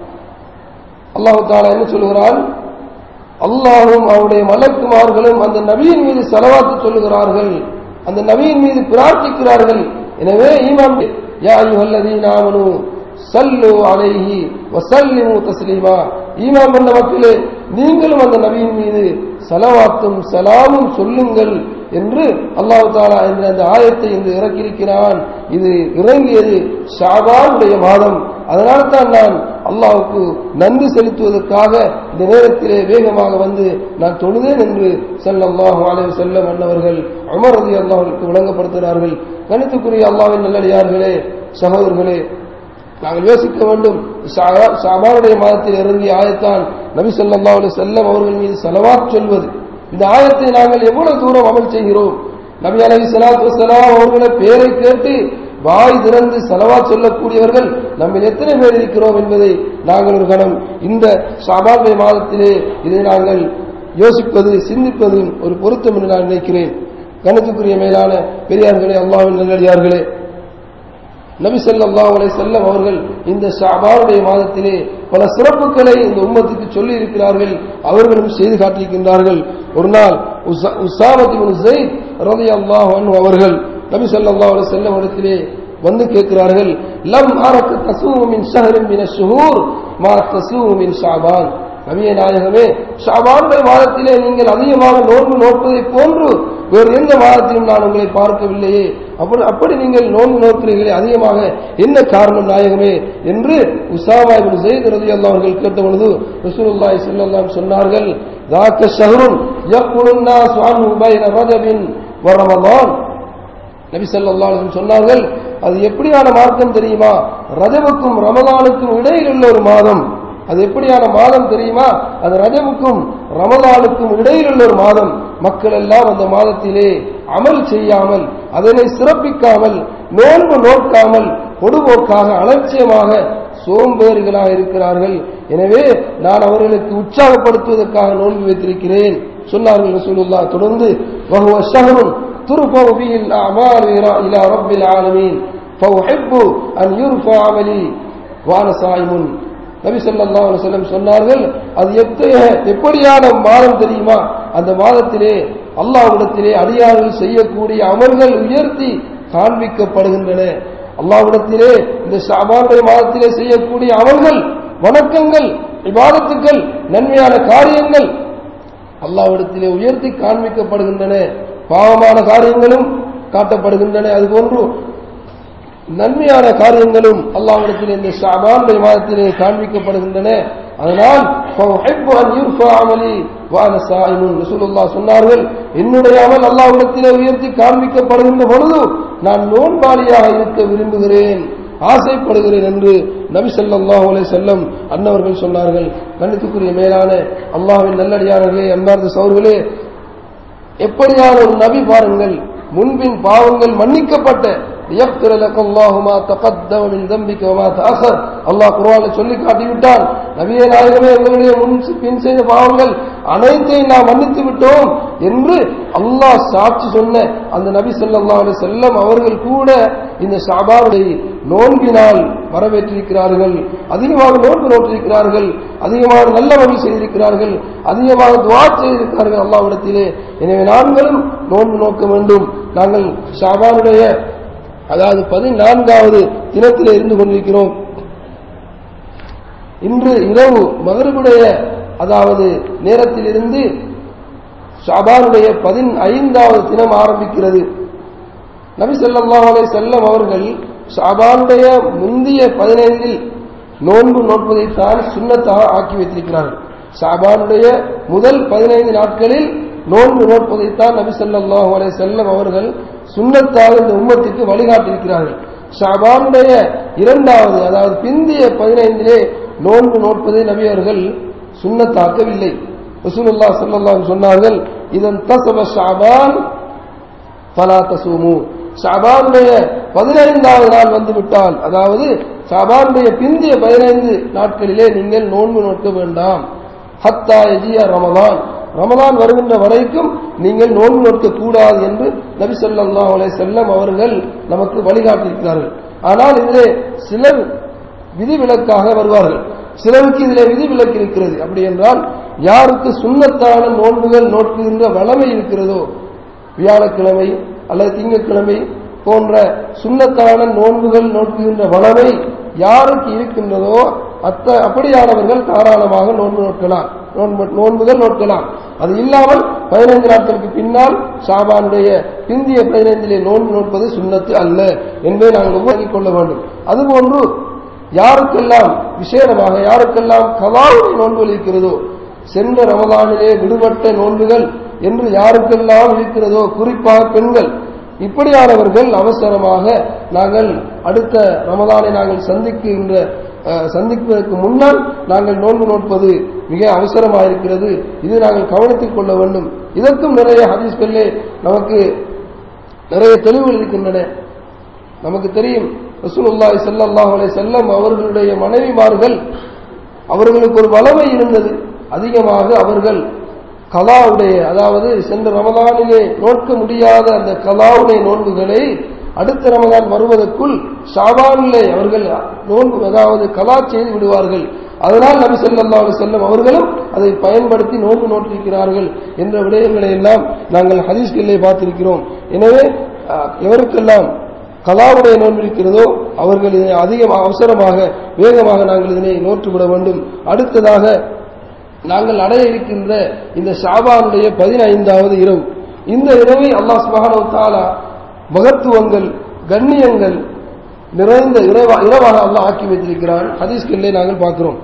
அல்லாஹு தாலா என்ன சொல்கிறான் அல்லாஹும் அவருடைய மலக்குமார்களும் அந்த நபியின் மீது செலவாத்து சொல்லுகிறார்கள் அந்த நபியின் மீது பிரார்த்திக்கிறார்கள் எனவே ஈமான் யா அய்யுஹல்லதீன ஆமனு சல்லு அலைஹி வசல்லிமு தஸ்லீமா ஈமான் கொண்ட மக்களே நீங்களும் அந்த நபியின் மீது சலவாத்தும் சலாமும் சொல்லுங்கள் என்று அல்லாஹு தாலா என்ற அந்த ஆயத்தை இன்று இறக்கியிருக்கிறான் இது இறங்கியது ஷாபானுடைய மாதம் அதனால தான் நான் அல்லாவுக்கு நன்றி செலுத்துவதற்காக இந்த நேரத்திலே வேகமாக வந்து நான் தொழுதேன் என்று செல்லல்லாஹு அலைஹி செல்லம் அன்னவர்கள் அமரதி அல்லாஹர்களுக்கு விளங்கப்படுத்தினார்கள் கணித்துக்குரிய அல்லாவின் நல்லடியார்களே சகோதரர்களே நாங்கள் யோசிக்க வேண்டும் ஷாபானுடைய மாதத்தில் இறங்கிய ஆயத்தான் நபி சொல்லா அலி செல்லம் அவர்கள் மீது செலவாத் சொல்வது இந்த ஆயத்தை நாங்கள் எவ்வளவு தூரம் அமல் செய்கிறோம் நபி அலி சலாத்து வலாம் அவர்களை பேரை கேட்டு வாய் திறந்து செலவா சொல்லக்கூடியவர்கள் நம்ம எத்தனை பேர் இருக்கிறோம் என்பதை நாங்கள் ஒரு கணம் இந்த ஷாபானுடைய மாதத்திலே இதை நாங்கள் யோசிப்பது சிந்திப்பது ஒரு பொருத்தம் என்று நான் நினைக்கிறேன் கணக்குக்குரிய மேலான பெரியார்களே அல்லாவின் நல்லடியார்களே நபி சொல்லா அலை செல்லம் அவர்கள் இந்த ஷாபானுடைய மாதத்திலே பல சிறப்புகளை இந்த உம்மத்துக்கு சொல்லி இருக்கிறார்கள் அவர்களும் செய்து காட்டியிருக்கின்றார்கள் ஒரு நாள் உசாமத்தின் ஜெயித் ரதி அல்லாஹ் அவர்கள் நபி சொல்லா அலை செல்லம் இடத்திலே வந்து கேட்கிறார்கள் லம் அரக்கு தசூமின் ஷஹரின் மின ஷுஹூர் மா தசூமின் ஷாபான் நபிய நாயகமே ஷாபானுடைய மாதத்திலே நீங்கள் அதிகமாக நோன்பு நோட்பதை போன்று வேறு எந்த மாதத்திலும் நான் உங்களை பார்க்கவில்லையே அப்படி அப்படி நீங்கள் நோன்பு நோக்கிறீர்களே அதிகமாக என்ன காரணம் நாயகமே என்று உசாமா இபின் ஜெயித் ரதி அவர்கள் கேட்ட பொழுது ரசூலுல்லாஹி ஸல்லல்லாஹு சொன்னார்கள் ذاك شهر يقول الناس عنه بين رجب ورمضان நபி ஸல்லல்லாஹு அலைஹி சொன்னார்கள் அது எப்படியான மார்க்கம் தெரியுமா ரஜபுக்கும் ரமதானுக்கும் இடையில் உள்ள ஒரு மாதம் அது எப்படியான மாதம் தெரியுமா அது ரஜமுக்கும் ரமதானுக்கும் இடையில் உள்ள ஒரு மாதம் மக்கள் எல்லாம் அந்த மாதத்திலே அமல் செய்யாமல் அதனை சிறப்பிக்காமல் நோன்பு நோக்காமல் பொடுபோக்காக அலட்சியமாக சோம்பேறிகளாக இருக்கிறார்கள் எனவே நான் அவர்களுக்கு உற்சாகப்படுத்துவதற்காக நோன்பு வைத்திருக்கிறேன் சொன்னார்கள் ரசூலுல்லா தொடர்ந்து வஹுவ ஷஹ்ருன் துர்ஃபவு ஃபீஹி அல்-அமால் இலா ரப்பில் ஆலமீன் ஃபஉஹிப்பு அன் யுர்ஃபா அமலி வான சாயிமுன் நபி ஸல்லல்லாஹு அலைஹி வஸல்லம் சொன்னார்கள் அது எத்தகைய எப்படியான மாதம் தெரியுமா அந்த மாதத்திலே அல்லாஹ்விடத்திலே அடியார்கள் செய்யக்கூடிய அமல்கள் உயர்த்தி காண்பிக்கப்படுகின்றன அல்லாஹ்விடத்திலே இந்த ஷாபானுடைய மாதத்திலே செய்யக்கூடிய அமல்கள் வணக்கங்கள் இபாதத்துக்கள் நன்மையான காரியங்கள் அல்லாஹ்விடத்திலே உயர்த்தி காண்பிக்கப்படுகின்றன பாவமான காரியங்களும் காட்டப்படுகின்றன அதுபோன்று நன்மையான காரியங்களும் அல்லாஹ்விடத்தில் இந்த ஷாபானுடைய மாதத்திலே காண்பிக்கப்படுகின்றன அதனால் فَأُحِبُّ أَنْ يُرْفَعَ عَمَلِي وَأَنَا صَائِمٌ ரசூலுல்லாஹ் சொன்னார்கள் என்னுடைய அமல் அல்லாஹ்விடத்திலே உயர்த்தி காண்பிக்கப்படுகின்ற பொழுது நான் நோன்பாளியாக இருக்க விரும்புகிறேன் ஆசைப்படுகிறேன் என்று நபி ஸல்லல்லாஹு அலைஹி வஸல்லம் அன்னவர்கள் சொன்னார்கள் கண்ணுக்குரிய மேலான அல்லாஹ்வின் நல்லடியார்களே அன்பார்ந்த சௌர்களே எப்படியான ஒரு நபி பாருங்கள் முன்பின் பாவங்கள் மன்னிக்கப்பட்ட ليغفر لك الله ما تقدم من ذنبك وما تأخر அல்லாஹ் குர்ஆன்ல சொல்லி காட்டிவிட்டான் நபியே நாயகமே உங்களுடைய முன் பின் செய்த பாவங்கள் அனைத்தையும் நாம் மன்னித்து விட்டோம் என்று அல்லாஹ் சாட்சி சொன்ன அந்த நபி ஸல்லல்லாஹு அலைஹி வஸல்லம் அவர்கள் கூட இந்த ஷாபானுடைய நோன்பினால் வரவேற்றிருக்கிறார்கள் அதிகமாக நோன்பு நோற்றிருக்கிறார்கள் அதிகமாக நல்ல வழி செய்திருக்கிறார்கள் அதிகமாக துவா செய்திருக்கிறார்கள் அல்லாஹ்விடத்திலே எனவே நாங்களும் நோன்பு நோக்க வேண்டும் நாங்கள் ஷாபானுடைய அதாவது பதினான்காவது தினத்தில் இருந்து கொண்டிருக்கிறோம் இன்று இரவு மகருடைய அதாவது நேரத்திலிருந்து ஷாபானுடைய பதினைந்தாவது தினம் ஆரம்பிக்கிறது நபி ஸல்லல்லாஹு அலைஹி செல்லம் அவர்கள் ஷாபானுடைய முந்திய பதினைந்தில் நோன்பு நோட்பதைத்தான் சுண்ணத்தாக ஆக்கி வைத்திருக்கிறார்கள் ஷாபானுடைய முதல் பதினைந்து நாட்களில் நோன்பு நோட்பதைத்தான் நபி ஸல்லல்லாஹு அலைஹி செல்லம் அவர்கள் சுண்ணத்தாக இந்த உம்மத்துக்கு வழிகாட்டியிருக்கிறார்கள் ஷாபானுடைய இரண்டாவது அதாவது பிந்திய பதினைந்திலே நோன்பு நோட்பதை நபி அவர்கள் சுண்ணத்தாக்கவில்லை ரசூலுல்லாஹ் ஸல்லல்லாஹு அலைஹி சொன்னார்கள் இதன் தசப ஷாபான் ஃபலா தசூமு ஷாபானுடைய பதினைந்தாவது நாள் வந்து விட்டால் அதாவது ஷாபானுடைய பிந்திய பதினைந்து நாட்களிலே நீங்கள் நோன்பு நோக்க வேண்டாம் ஹத்தா எஜிய ரமலான் ரமலான் வருகின்ற வரைக்கும் நீங்கள் நோன்பு நோக்க கூடாது என்று நபி ஸல்லல்லாஹு அலைஹி வஸல்லம் அவர்கள் நமக்கு வழிகாட்டியிருக்கிறார்கள் ஆனால் இதிலே சிலர் விதிவிலக்காக வருவார்கள் சிலருக்கு இதிலே விதிவிலக்கு இருக்கிறது அப்படி என்றால் யாருக்கு சுண்ணத்தான நோன்புகள் நோக்குகின்ற வளமை இருக்கிறதோ வியாழக்கிழமை அல்லது திங்கட்கிழமை போன்ற சுண்ணத்தான நோன்புகள் நோக்குகின்ற வளமை யாருக்கு இருக்கின்றதோ அத்த அப்படியானவர்கள் தாராளமாக நோன்பு நோக்கலாம் நோன்பு நோன்புகள் நோக்கலாம் அது இல்லாமல் பதினைந்து நாட்களுக்கு பின்னால் ஷாபானுடைய பிந்திய பதினைந்திலே நோன்பு நோட்பது சுண்ணத்து அல்ல என்பதை நாங்கள் உபயோகிக் கொள்ள வேண்டும் அதுபோன்று யாருக்கெல்லாம் விசேடமாக யாருக்கெல்லாம் கலாவுடைய நோன்புகள் இருக்கிறதோ சென்ற ரமதானிலே விடுபட்ட நோன்புகள் என்று யாருக்கெல்லாம் இருக்கிறதோ குறிப்பாக பெண்கள் இப்படியானவர்கள் அவசரமாக நாங்கள் அடுத்த ரமதானை நாங்கள் சந்திக்கின்ற அஹ், சந்திப்பதற்கு முன்னால் நாங்கள் நோன்பு நோட்பது மிக அவசரமாக இருக்கிறது இது நாங்கள் கவனித்துக் கொள்ள வேண்டும் இதற்கும் நிறைய ஹதீஸ்களிலே நமக்கு நிறைய தெளிவுகள் இருக்கின்றன நமக்கு தெரியும் ரசூலுல்லாஹி ஸல்லல்லாஹு அலைஹி வஸல்லம் அவர்களுடைய மனைவிமார்கள் அவர்களுக்கு ஒரு வளமை இருந்தது அதிகமாக அவர்கள் கலாவுடைய அதாவது சென்ற ரமதானிலே நோக்க முடியாத அந்த கலாவுடைய நோன்புகளை அடுத்த ரமதான் வருவதற்குள் ஷாபானிலே அவர்கள் நோன்பு அதாவது கலா செய்து விடுவார்கள் அதனால் நபி ஸல்லல்லாஹு அலைஹி வஸல்லம் அவர்களும் அதை பயன்படுத்தி நோன்பு நோட்டிருக்கிறார்கள் என்ற விடயங்களை எல்லாம் நாங்கள் ஹதீஸ்களிலே பார்த்திருக்கிறோம் எனவே அஹ், எவருக்கெல்லாம் கலாவுடைய நோன்பு இருக்கிறதோ அவர்கள் இதை அதிகம் அவசரமாக வேகமாக நாங்கள் இதனை நோற்றுவிட வேண்டும் அடுத்ததாக நாங்கள் அடைய இருக்கின்ற இந்த ஷாபானுடைய பதினைந்தாவது இரவு இந்த இரவை அல்லாஹ் சுப்ஹானஹு வ தஆலா மகத்துவங்கள் கண்ணியங்கள் நிறைந்த இரவா இரவாக அல்லாஹ் ஆக்கி வைத்திருக்கிறான் ஹதீஸ்களிலே நாங்கள் பார்க்கிறோம்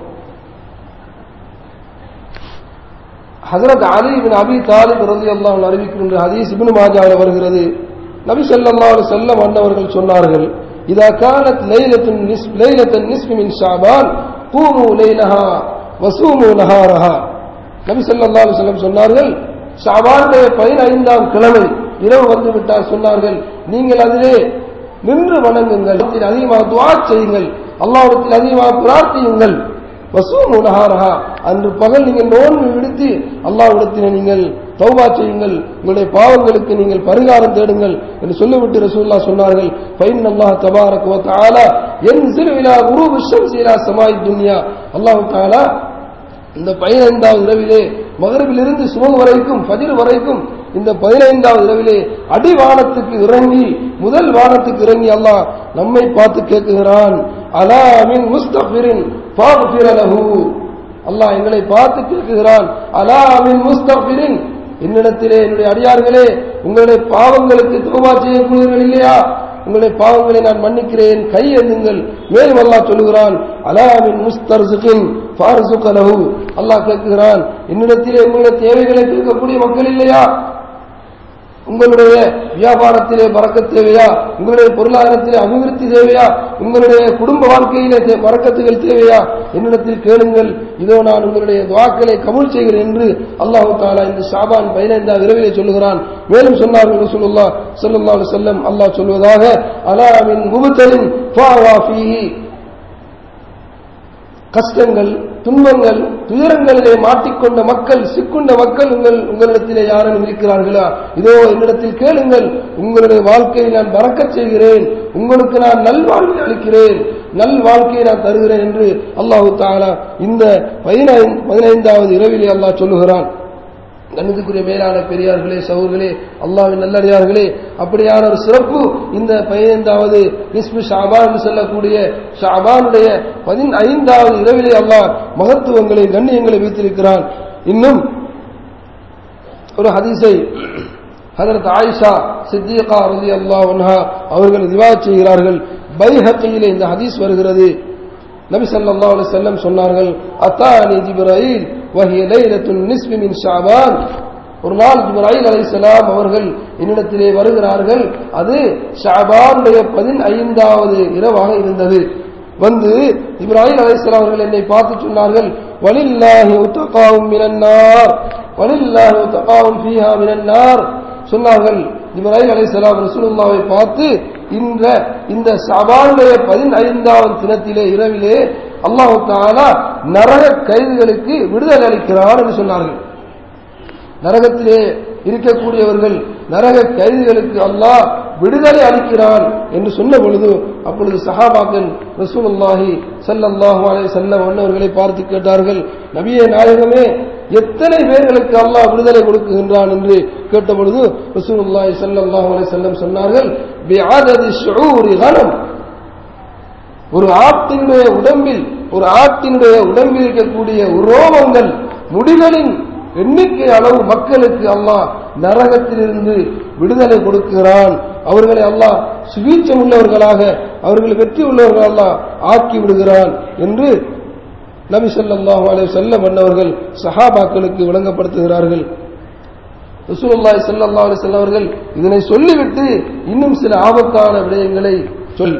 ஹஜரத் அலி பின் அபி தாலிப் ரலியல்லாஹு அன்ஹு அறிவிக்கின்ற ஹதீஸ் இப்னு மாஜாவில் வருகிறது நபி ஸல்லல்லாஹு அலைஹி வஸல்லம் அன்னவர்கள் சொன்னார்கள் இதா கானத் லைலத்துன் நிஸ்ப் லைலத்துன் நிஸ்ஃப் மின் ஷாபான் கூமு லைலஹா வசூமு நஹாரஹா நபி ஸல்லல்லாஹு அலைஹி வஸல்லம் சொன்னார்கள் ஷாபானுடைய பதினைந்தாம் கிழமை இரவு வந்து விட்டால் சொன்னார்கள் நீங்கள் அதிலே நின்று வணங்குங்கள் அதில் அதிகமாக துஆ செய்யுங்கள் அல்லாஹ்விடத்தில் அதிகமாக பிரார்த்தியுங்கள் வசூம் உலகாரஹா அன்று பகல் நீங்கள் நோன்பு விடுத்து அல்லாஹ்விடத்தில் நீங்கள் தௌபா செய்யுங்கள் உங்களுடைய பாவங்களுக்கு நீங்கள் பரிகாரம் தேடுங்கள் என்று சொல்லிவிட்டு ரசூல்லா சொன்னார்கள் ஃபைன் அல்லாஹ் தபாரக் வ தஆலா யன்சிலு இலா குரூபி ஷம்ஸி இலா ஸமாஇ துன்யா அல்லாஹ் தஆலா இந்த பதினைந்தாவது இரவிலே மகரிபிலிருந்து சுமம் வரைக்கும் ஃபஜ்ர் வரைக்கும் இந்த பதினைந்தாவது இரவிலே அடிவானத்துக்கு இறங்கி முதல் வானத்துக்கு இறங்கி அல்லாஹ் நம்மை பார்த்து கேட்குகிறான் அலா மின் முஸ்தஃபிரின் ஃபாக்ஃபிர லஹு அல்லாஹ் எங்களை பார்த்து கேட்குகிறான் அலா மின் முஸ்தஃபிரின் என்னிடத்திலே என்னுடைய அடியார்களே உங்களுடைய பாவங்களுக்கு தௌபா செய்யக்கூடியவர்கள் இல்லையா உங்களுடைய பாவங்களை நான் மன்னிக்கிறேன் கை எண்ணுங்கள் மேலும் அல்லாஹ் சொல்லுகிறான் அலாமின் முஸ்தர்சுகின் ஃபார்சுகலஹு அல்லாஹ் கேட்கிறான் என்னிடத்திலே உங்களுடைய தேவைகளை கேட்கக்கூடிய மக்கள் இல்லையா உங்களுடைய வியாபாரத்திலே பறக்க தேவையா உங்களுடைய பொருளாதாரத்திலே அபிவிருத்தி தேவையா உங்களுடைய குடும்ப வாழ்க்கையிலே தே- பறக்கத்துகள் தேவையா என்னிடத்தில் கேளுங்கள் இதோ நான் உங்களுடைய துவாக்களை கபூல் செய்கிறேன் என்று அல்லாஹு தாலா இந்த ஷாபான் பதினைந்தாம் இரவிலே சொல்லுகிறான் மேலும் சொன்னார்கள் ரசூலுல்லாஹ் ஸல்லல்லாஹு அலைஹி வஸல்லம் அல்லாஹ் சொல்வதாக அலா மின் முபத்தலின் ஃபாவா ஃபீஹி கஷ்டங்கள் துன்பங்கள் துயரங்களிலே மாட்டிக்கொண்ட மக்கள் சிக்குண்ட மக்கள் உங்கள் உங்களிடத்திலே யாரும் இருக்கிறார்களா இதோ என்னிடத்தில் கேளுங்கள் உங்களுடைய வாழ்க்கையை நான் பறக்கச் செய்கிறேன் உங்களுக்கு நான் நல்வாழ்வை அளிக்கிறேன் நல் வாழ்க்கையை நான் தருகிறேன் என்று அல்லாஹு தாலா இந்த பதினைந்து பதினைந்தாவது இரவிலே அல்லாஹ் சொல்லுகிறான் கண்ணுக்குரிய மேலான பெரியார்களே சகோதர்களே அல்லாவின் நல்லடியார்களே அப்படியான ஒரு சிறப்பு இந்த பதினைந்தாவது நிஸ்பு ஷாபான் என்று சொல்லக்கூடிய ஷாபானுடைய பதினைந்தாவது இரவிலே அல்லாஹ் மகத்துவங்களை கண்ணியங்களை வைத்திருக்கிறான் இன்னும் ஒரு ஹதீஸை ஹதரத் ஆயிஷா சித்திகா ரலி அல்லாஹ் ஒன்ஹா அவர்கள் ரிவாஜ் செய்கிறார்கள் பைஹக்கியிலே இந்த ஹதீஸ் வருகிறது நபி ஸல்லல்லாஹு அலைஹி வஸல்லம் சொன்னார்கள் அத்தானி ஜிப்ராயில் வஹிய லைலத்துன் நிஸ்பி மின் ஷாபான் ஒரு நாள் ஜிப்ராயில் அலைஹிஸ்ஸலாம் அவர்கள் என்னிடத்திலே வருகிறார்கள் அது ஷாபானுடைய பதினைந்தாவது இரவாக இருந்தது வந்து இப்ராஹிம் அலைஹிஸ்ஸலாம் அவர்கள் என்னை பார்த்து சொன்னார்கள் வலில்லாஹி உத்தகாவும் மினன்னார் வலில்லாஹி உத்தகாவும் ஃபீஹா மினன்னார் சொன்னார்கள் இப்ராஹிம் அலைஹிஸ்ஸலாம் ரசூலுல்லாவை பார்த்து இந்த இந்த ஷாபானுடைய பதினைந்தாவது தினத்திலே இரவிலே அல்லாஹு தாலா நரக கைதுகளுக்கு விடுதலை அளிக்கிறார் என்று சொன்னார்கள் நரகத்திலே இருக்கக்கூடியவர்கள் நரக கைதிகளுக்கு அல்லாஹ் விடுதலை அளிக்கிறான் என்று சொன்ன பொழுது அப்பொழுது சஹாபாக்கள் ரசூலுல்லாஹி ஸல்லல்லாஹு அலைஹி வஸல்லம் அன்னவர்களை பார்த்து கேட்டார்கள் நபியே நாயகமே எத்தனை பேர்களுக்கு அல்லாஹ் விடுதலை கொடுக்குகின்றான் என்று கேட்ட பொழுது ரசூலுல்லாஹி ஸல்லல்லாஹு அலைஹி வஸல்லம் சொன்னார்கள் பிஆததி ஷுஊரி கனம் ஒரு ஆட்டினுடைய உடம்பில் ஒரு ஆட்டினுடைய உடம்பில் இருக்கக்கூடிய உரோமங்கள் முடிகளின் எண்ணிக்கை அளவு மக்களுக்கு அல்லாஹ் நரகத்திலிருந்து விடுதலை கொடுக்கிறான் அவர்களை அல்லாஹ் சுவீச்சம் உள்ளவர்களாக அவர்கள் வெற்றி உள்ளவர்கள் அல்லாஹ் ஆக்கி விடுகிறான் என்று நபி ஸல்லல்லாஹு அலைஹி வஸல்லம் அன்னவர்கள் சஹாபாக்களுக்கு விளங்கப்படுத்துகிறார்கள் ரசூலுல்லாஹி ஸல்லல்லாஹு அலைஹி வஸல்லம் அவர்கள் இதனை சொல்லிவிட்டு இன்னும் சில ஆபத்தான விடயங்களை சொல்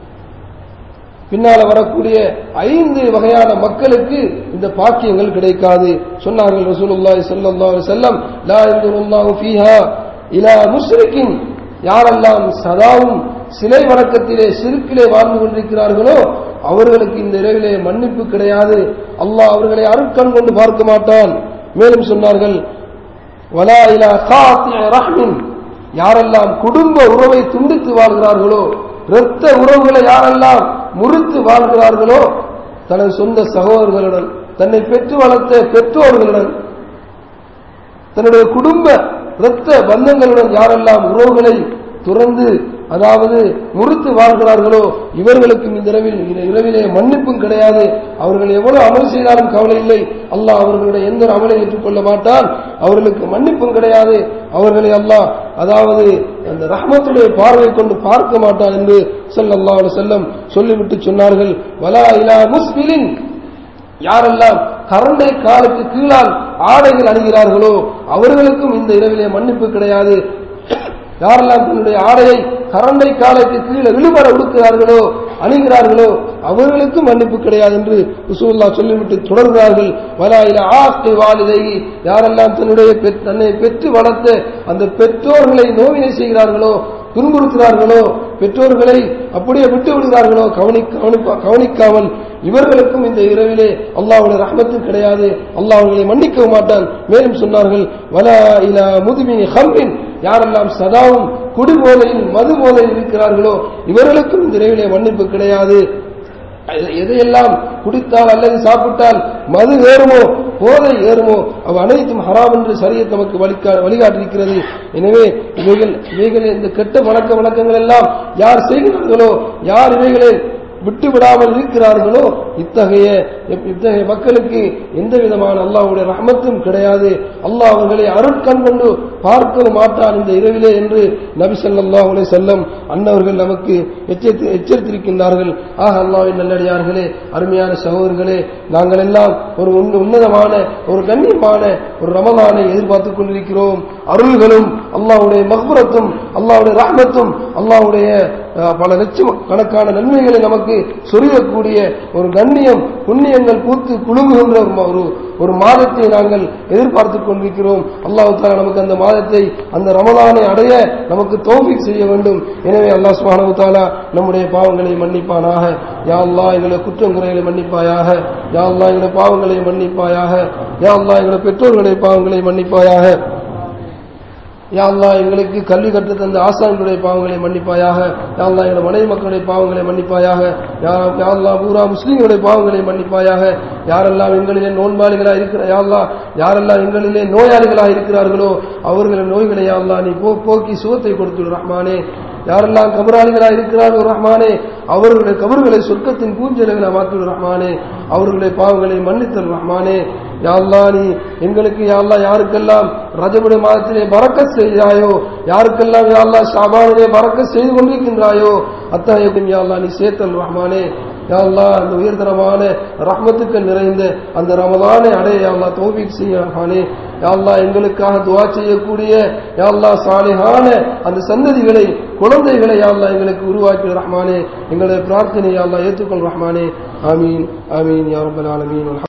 பின்னால வரக்கூடிய ஐந்து வகையான மக்களுக்கு இந்த பாக்கியங்கள் கிடைக்காது சொன்னார்கள் ரசூலுல்லாஹி ஸல்லல்லாஹு அலைஹி வஸல்லம் லா யன்துருல்லாஹு ஃபீஹா இலா முஸ்ரிக்கின் யாரெல்லாம் சதாவும் சிலை வணக்கத்திலே சிறுக்கிலே வாழ்ந்து கொண்டிருக்கிறார்களோ அவர்களுக்கு இந்த இரவிலே மன்னிப்பு கிடையாது அல்லாஹ் அவர்களை அருட்கண் கொண்டு பார்க்க மாட்டான் மேலும் சொன்னார்கள் வலா இலா காத்திய ரஹ்மின் யாரெல்லாம் குடும்ப உறவை துண்டித்து வாழ்கிறார்களோ இரத்த உறவுகளை யாரெல்லாம் முறித்து வாழ்கிறார்களோ தனது சொந்த சகோதரர்களுடன் தன்னை பெற்று வளர்த்த பெற்றோர்களுடன் தன்னுடைய குடும்ப இரத்த பந்தங்களுடன் யாரெல்லாம் உறவுகளை துறந்து அதாவது முறித்து வாழ்கிறார்களோ இவர்களுக்கும் இந்த இரவில் இந்த இரவிலே மன்னிப்பும் கிடையாது அவர்கள் எவ்வளவு அமல் செய்தாலும் கவலை இல்லை அல்லாஹ் அவர்களுடைய எந்த ஒரு அமலை ஏற்றுக்கொள்ள மாட்டான் அவர்களுக்கு மன்னிப்பும் கிடையாது அவர்களை அல்லாஹ் அதாவது அந்த ரஹ்மத்துடைய பார்வை கொண்டு பார்க்க மாட்டான் என்று ஸல்லல்லாஹு அலைஹி வஸல்லம் சொல்லிவிட்டு சொன்னார்கள் வலா இலா முஸ்பிலின் யாரெல்லாம் கரண்டை காலுக்கு கீழால் ஆடைகள் அணிகிறார்களோ அவர்களுக்கும் இந்த இரவிலே மன்னிப்பு கிடையாது யாரெல்லாம் தன்னுடைய ஆடையை கரண்டை காலுக்கு கீழே இழுபட உடுக்கிறார்களோ அணிகிறார்களோ அவர்களுக்கும் மன்னிப்பு கிடையாது என்று ரசூலுல்லா சொல்லிவிட்டு தொடர்கிறார்கள் வலாயில ஆஸ்தி வாலிதை யாரெல்லாம் தன்னுடைய பெற்- தன்னை பெற்று வளர்த்த அந்த பெற்றோர்களை நோவினை செய்கிறார்களோ துன்புறுத்துகிறார்களோ பெற்றோர்களை அப்படியே விட்டு விடுகிறார்களோ கவனி கவனிப்பா- கவனிக்காமல் இவர்களுக்கும் இந்த இரவிலே அல்லாஹ்வுடைய ரஹ்மத்து கிடையாது அல்லாஹ் அவர்களை மன்னிக்கவும் மாட்டான் மேலும் சொன்னார்கள் வலா இலா முதுமினி ஹம்மின் யாரெல்லாம் சதாவும் குடிபோதையில் மது போதையில் இருக்கிறார்களோ இவர்களுக்கும் இந்த இரவிலே மன்னிப்பு கிடையாது எதையெல்லாம் குடித்தால் அல்லது சாப்பிட்டால் மது ஏறுமோ போதை ஏறுமோ அவ அனைத்தும் ஹராம் என்று சரியத் நமக்கு வழிகா வழிகாட்டிருக்கிறது எனவே இவைகள் இவைகள் இந்த கெட்ட பழக்க வழக்கங்கள் எல்லாம் யார் செய்கிறார்களோ யார் இவைகளை விட்டு விடாமல் இருக்கிறார்களோ இத்தகைய இத்தகைய மக்களுக்கு எந்த விதமான அல்லாஹ்வுடைய ரஹமத்தும் கிடையாது அல்லாஹ் அவர்களை அருட்கண் கொண்டு பார்க்கவும் மாட்டான் இந்த இரவிலே என்று நபி ஸல்லல்லாஹு அலைஹி வஸல்லம் அன்னவர்கள் நமக்கு எச்சரித்து எச்சரித்திருக்கின்றார்கள் ஆக அல்லாஹ்வின் நல்லடியார்களே அருமையான சகோதரர்களே நாங்கள் எல்லாம் ஒரு உன்ன- உன்னதமான ஒரு கண்ணியமான ஒரு ரமலானை எதிர்பார்த்துக் கொண்டிருக்கிறோம் அருள்களும் அல்லாஹ்வுடைய மக்பரத்தும் அல்லாஹ்வுடைய ரஹ்மத்தும் அல்லாஹ்வுடைய அஹ், பல லட்சம் கணக்கான நன்மைகளை நமக்கு சொரியக்கூடிய ஒரு கண்ணியம் புண்ணியங்கள் பூத்து குலுங்குகின்ற ஒரு ம- ஒரு ஒரு மாதத்தை நாங்கள் எதிர்பார்த்துக் கொண்டிருக்கிறோம் அல்லாஹ் தாலா நமக்கு அந்த மாதத்தை அந்த ரமலானை அடைய நமக்கு தௌஃபீக் செய்ய வேண்டும் எனவே அல்லாஹ் சுப்ஹானஹு தாலா நம்முடைய பாவங்களை மன்னிப்பானாக யா அல்லாஹ் எங்களுடைய குற்றம் குறைகளை மன்னிப்பாயாக யா அல்லாஹ் எங்களுடைய பாவங்களை மன்னிப்பாயாக யா அல்லாஹ் எங்களுடைய பெற்றோர்களுடைய பாவங்களை மன்னிப்பாயாக யா அல்லாஹ் எங்களுக்கு கல்வி கற்று தந்த ஆசான்களுடைய பாவங்களை மன்னிப்பாயாக யா அல்லாஹ் எங்களுடைய மனைவி மக்களுடைய பாவங்களை மன்னிப்பாயாக யா யா அல்லாஹ் பூரா முஸ்லீம்களுடைய பாவங்களை மன்னிப்பாயாக யாரெல்லாம் எங்களிலே நோன்பாளிகளாக இருக்கிற யா அல்லாஹ் யாரெல்லாம் எங்களிலே நோயாளிகளாக இருக்கிறார்களோ அவர்களின் நோய்களை யா அல்லாஹ் நீ போ- போக்கி சுகத்தை கொடுத்துடு ரஹ்மானே யாரெல்லாம் கபராளிகளாக இருக்கிறார்கள் ரஹ்மானே அவர்களுடைய கபர்களை சொர்க்கத்தின் பூஞ்சல்களை மாற்றிவிடு ரஹ்மானே அவர்களுடைய பாவங்களை மன்னித்தல் ரஹ்மானே யா அல்லாஹ் நீ எங்களுக்கு யா அல்லாஹ் யாருக்கெல்லாம் ரஜபுடைய மாதத்திலே பறக்கத் செய்தாயோ யாருக்கெல்லாம் யா அல்லாஹ் ஷாபானிலே பறக்கத் செய்து கொண்டிருக்கின்றாயோ அத்தகைய யா அல்லாஹ் நீ சேர்த்தல் ரஹ்மானே யா அல்லாஹ் அந்த உயர்தரமான ரஹ்மத்துக்கள் நிறைந்த அந்த ரமலானை அடைய யா அல்லாஹ் தௌஃபீக் செய்ய ரஹ்மானே யா அல்லாஹ் எங்களுக்காக துஆ செய்யக்கூடிய யா அல்லாஹ் சாலிஹான அந்த சந்ததிகளை குழந்தைகளை யா அல்லாஹ் எங்களுக்கு உருவாக்கி ரஹ்மானே எங்களுடைய பிரார்த்தனை யா அல்லாஹ் ஏற்றுக்கொள் ரஹ்மானே ஆமீன் ஆமீன் யா ரப்பல் ஆலமீன்